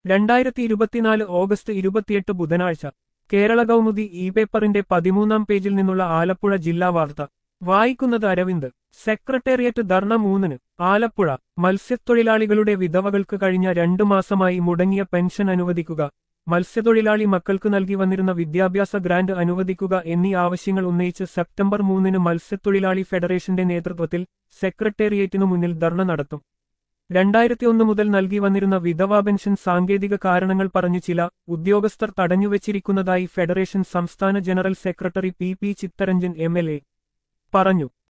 രണ്ടായിരത്തി ഇരുപത്തിനാല് ഓഗസ്റ്റ് ഇരുപത്തിയെട്ട് ബുധനാഴ്ച കേരള കൗമുദി ഇ പേപ്പറിന്റെ പതിമൂന്നാം പേജിൽ നിന്നുള്ള ആലപ്പുഴ ജില്ലാ വാർത്ത വായിക്കുന്നത് അരവിന്ദ് സെക്രട്ടേറിയറ്റ് ധർണ മൂന്നിന് ആലപ്പുഴ മത്സ്യത്തൊഴിലാളികളുടെ വിധവകൾക്ക് കഴിഞ്ഞ രണ്ടു മാസമായി മുടങ്ങിയ പെൻഷൻ അനുവദിക്കുക മത്സ്യത്തൊഴിലാളി മക്കൾക്ക് നൽകി വന്നിരുന്ന വിദ്യാഭ്യാസ ഗ്രാന്റ് അനുവദിക്കുക എന്നീ ആവശ്യങ്ങൾ ഉന്നയിച്ച് സെപ്റ്റംബർ മൂന്നിന് മത്സ്യത്തൊഴിലാളി ഫെഡറേഷന്റെ നേതൃത്വത്തിൽ സെക്രട്ടേറിയറ്റിനു മുന്നിൽ ധർണ നടത്തും രണ്ടായിരത്തി ഒന്ന് മുതൽ നൽകി വന്നിരുന്ന വിധവാ പെൻഷൻ സാങ്കേതിക കാരണങ്ങൾ പറഞ്ഞു ചില ഉദ്യോഗസ്ഥർ തടഞ്ഞുവച്ചിരിക്കുന്നതായി ഫെഡറേഷൻ സംസ്ഥാന general secretary P P Chittaranjan M L A പറഞ്ഞു